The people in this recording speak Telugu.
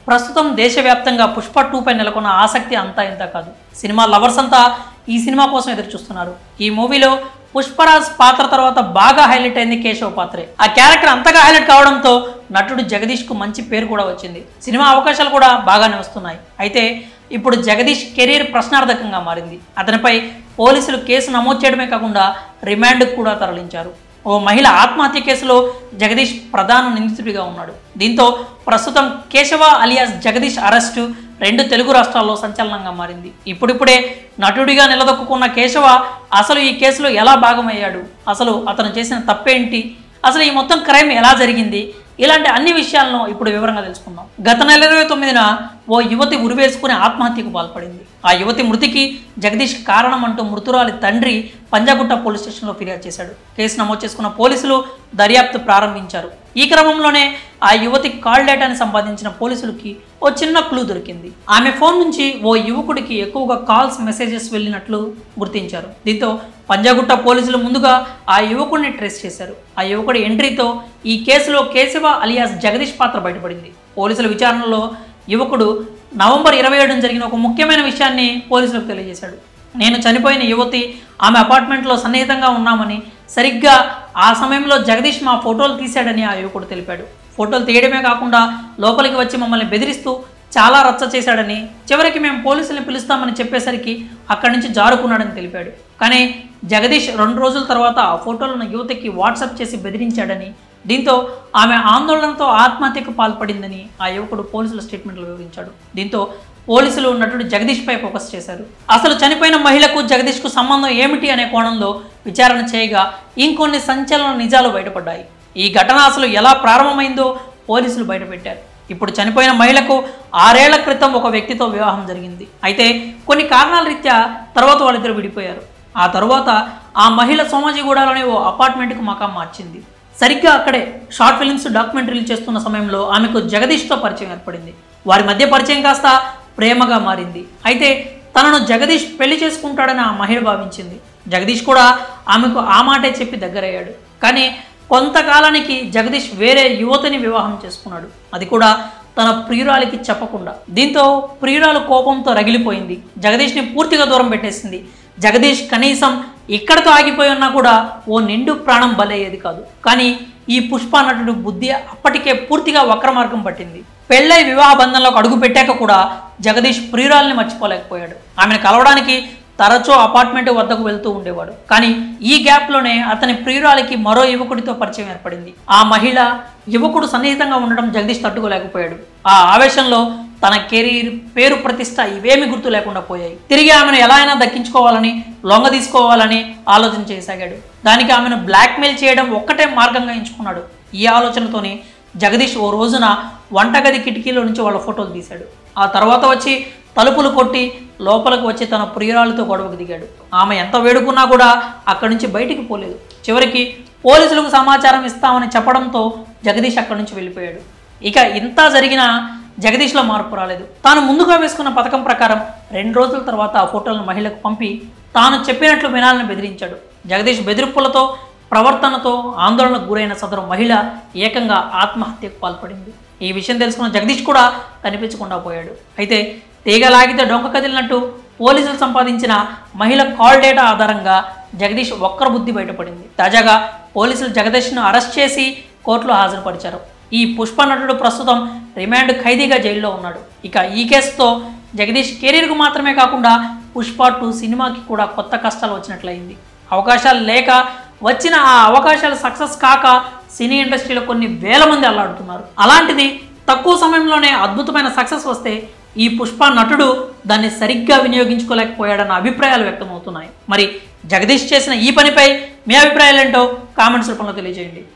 ప్రస్తుతం దేశవ్యాప్తంగా పుష్ప టూ పై నెలకొన్న ఆసక్తి అంతా ఇంత కాదు సినిమా లవర్స్ అంతా ఈ సినిమా కోసం ఎదురు చూస్తున్నారు ఈ మూవీలో పుష్పరాజ్ పాత్ర తర్వాత బాగా హైలైట్ అయింది కేశవ్ పాత్రే ఆ క్యారెక్టర్ అంతగా హైలైట్ కావడంతో నటుడు జగదీష్ కు మంచి పేరు కూడా వచ్చింది సినిమా అవకాశాలు కూడా బాగానే వస్తున్నాయి అయితే ఇప్పుడు జగదీష్ కెరీర్ ప్రశ్నార్థకంగా మారింది అతనిపై పోలీసులు కేసు నమోదు చేయడమే కాకుండా రిమాండ్కు కూడా తరలించారు ఓ మహిళ ఆత్మహత్య కేసులో జగదీష్ ప్రధాన నిందితుడిగా ఉన్నాడు దీంతో ప్రస్తుతం కేశవ అలియాస్ జగదీష్ అరెస్టు రెండు తెలుగు రాష్ట్రాల్లో సంచలనంగా మారింది ఇప్పుడిప్పుడే నటుడిగా నిలదొక్కున్న కేశవ అసలు ఈ కేసులో ఎలా భాగమయ్యాడు అసలు అతను చేసిన తప్పేంటి అసలు ఈ మొత్తం క్రైమ్ ఎలా జరిగింది ఇలాంటి అన్ని విషయాలను ఇప్పుడు వివరంగా తెలుసుకుందాం గత నెల ఇరవై తొమ్మిదిన ఓ యువతి ఉరివేసుకుని ఆత్మహత్యకు పాల్పడింది ఆ యువతి మృతికి జగదీష్ కారణం అంటూ మృతురాలి తండ్రి పంజాగుట్ట పోలీస్ స్టేషన్లో ఫిర్యాదు చేశాడు కేసు నమోదు చేసుకున్న పోలీసులు దర్యాప్తు ప్రారంభించారు ఈ క్రమంలోనే ఆ యువతి కాల్ డేటాని సంపాదించిన పోలీసులకి ఓ చిన్న క్లూ దొరికింది ఆమె ఫోన్ నుంచి ఓ యువకుడికి ఎక్కువగా కాల్స్ మెసేజెస్ వెళ్ళినట్లు గుర్తించారు దీంతో పంజాగుట్ట పోలీసులు ముందుగా ఆ యువకుడిని ట్రేస్ చేశారు ఆ యువకుడి ఎంట్రీతో ఈ కేసులో కేశవ అలియాస్ జగదీష్ పాత్ర బయటపడింది పోలీసుల విచారణలో యువకుడు నవంబర్ ఇరవై ఏడున జరిగిన ఒక ముఖ్యమైన విషయాన్ని పోలీసులకు తెలియజేశాడు నేను చనిపోయిన యువతి ఆమె అపార్ట్మెంట్లో సన్నిహితంగా ఉన్నామని సరిగ్గా ఆ సమయంలో జగదీష్ మా ఫోటోలు తీశాడని ఆ యువకుడు తెలిపాడు ఫోటోలు తీయడమే కాకుండా లోపలికి వచ్చి మమ్మల్ని బెదిరిస్తూ చాలా రచ్చ చేశాడని చివరికి మేము పోలీసుల్ని పిలుస్తామని చెప్పేసరికి అక్కడి నుంచి జారుకున్నాడని తెలిపాడు కానీ జగదీష్ రెండు రోజుల తర్వాత ఆ ఫోటోలను యువతికి వాట్సాప్ చేసి బెదిరించాడని దీంతో ఆమె ఆందోళనతో ఆత్మహత్యకు పాల్పడిందని ఆ యువకుడు పోలీసుల స్టేట్మెంట్లో వివరించాడు దీంతో పోలీసులు నటుడు జగదీష్ పై ఫోకస్ చేశారు అసలు చనిపోయిన మహిళకు జగదీష్కు సంబంధం ఏమిటి అనే కోణంలో విచారణ చేయగా ఇంకొన్ని సంచలన నిజాలు బయటపడ్డాయి ఈ ఘటన అసలు ఎలా ప్రారంభమైందో పోలీసులు బయటపెట్టారు ఇప్పుడు చనిపోయిన మహిళకు ఆరేళ్ల క్రితం ఒక వ్యక్తితో వివాహం జరిగింది అయితే కొన్ని కారణాల రీత్యా తర్వాత వాళ్ళిద్దరు విడిపోయారు ఆ తరువాత ఆ మహిళ సోమాజిగూడలోని ఓ అపార్ట్మెంట్కు మకాం మార్చింది సరిగ్గా అక్కడే షార్ట్ ఫిల్మ్స్ డాక్యుమెంటరీలు చేస్తున్న సమయంలో ఆమెకు జగదీష్తో పరిచయం ఏర్పడింది వారి మధ్య పరిచయం కాస్త ప్రేమగా మారింది అయితే తనను జగదీష్ పెళ్లి చేసుకుంటాడని ఆ మహిళ భావించింది జగదీష్ కూడా ఆమెకు ఆ మాటే చెప్పి దగ్గరయ్యాడు కానీ కొంతకాలానికి జగదీష్ వేరే యువతిని వివాహం చేసుకున్నాడు అది కూడా తన ప్రియురాలికి చెప్పకుండా దీంతో ప్రియురాలు కోపంతో రగిలిపోయింది జగదీష్ని పూర్తిగా దూరం పెట్టేసింది జగదీష్ కనీసం ఇక్కడతో ఆగిపోయి ఉన్నా కూడా ఓ నిండు ప్రాణం బలయ్యేది కాదు కానీ ఈ పుష్ప నటుడు బుద్ధి అప్పటికే పూర్తిగా వక్ర మార్గం పట్టింది పెళ్ళై వివాహ బంధంలోకి అడుగు పెట్టాక కూడా జగదీష్ ప్రియురాల్ని మర్చిపోలేకపోయాడు ఆమెను కలవడానికి తరచూ అపార్ట్మెంట్ వద్దకు వెళ్తూ ఉండేవాడు కానీ ఈ గ్యాప్లోనే అతని ప్రియురాలికి మరో యువకుడితో పరిచయం ఏర్పడింది ఆ మహిళ యువకుడు సన్నిహితంగా ఉండడం జగదీష్ తట్టుకోలేకపోయాడు ఆ ఆవేశంలో తన కెరీర్ పేరు ప్రతిష్ట ఇవేమి గుర్తు లేకుండా పోయాయి తిరిగి ఆమెను ఎలా అయినా దక్కించుకోవాలని లొంగ తీసుకోవాలని ఆలోచన చేయసాగాడు దానికి ఆమెను బ్లాక్మెయిల్ చేయడం ఒక్కటే మార్గంగా ఎంచుకున్నాడు ఈ ఆలోచనతోనే జగదీష్ ఓ రోజున వంటగది కిటికీలో నుంచి వాళ్ళ ఫోటోలు తీశాడు ఆ తర్వాత వచ్చి తలుపులు కొట్టి లోపలికి వచ్చి తన ప్రియురాలతో గొడవకు దిగాడు ఆమె ఎంత వేడుకున్నా కూడా అక్కడి నుంచి బయటికి పోలేదు చివరికి పోలీసులకు సమాచారం ఇస్తామని చెప్పడంతో జగదీష్ అక్కడి నుంచి వెళ్ళిపోయాడు ఇక ఇంత జరిగినా జగదీష్లో మార్పు రాలేదు తాను ముందుగా వేసుకున్న పథకం ప్రకారం రెండు రోజుల తర్వాత ఆ ఫోటోలను మహిళకు పంపి తాను చెప్పినట్లు వినాలని బెదిరించాడు జగదీష్ బెదిరింపులతో ప్రవర్తనతో ఆందోళనకు గురైన సదరు మహిళ ఏకంగా ఆత్మహత్యకు పాల్పడింది ఈ విషయం తెలుసుకున్న జగదీష్ కూడా కనిపించకుండా పోయాడు అయితే తీగ లాగితే డొంక కదిలినట్టు పోలీసులు సంపాదించిన మహిళ కాల్ డేటా ఆధారంగా జగదీష్ ఒక్కర బుద్ధి బయటపడింది తాజాగా పోలీసులు జగదీష్ను అరెస్ట్ చేసి కోర్టులో హాజరుపరిచారు ఈ పుష్ప నటుడు ప్రస్తుతం రిమాండ్ ఖైదీగా జైల్లో ఉన్నాడు ఇక ఈ కేసుతో జగదీష్ కెరీర్కు మాత్రమే కాకుండా పుష్ప టూ సినిమాకి కూడా కొత్త కష్టాలు వచ్చినట్లయింది అవకాశాలు లేక వచ్చిన ఆ అవకాశాలు సక్సెస్ కాక సినీ ఇండస్ట్రీలో కొన్ని వేల మంది అల్లాడుతున్నారు అలాంటిది తక్కువ సమయంలోనే అద్భుతమైన సక్సెస్ వస్తే ఈ పుష్ప నటుడు దాన్ని సరిగ్గా వినియోగించుకోలేకపోయాడన్న అభిప్రాయాలు వ్యక్తమవుతున్నాయి మరి జగదీష్ చేసిన ఈ పనిపై మీ అభిప్రాయాలు ఏంటో కామెంట్స్ రూపంలో తెలియజేయండి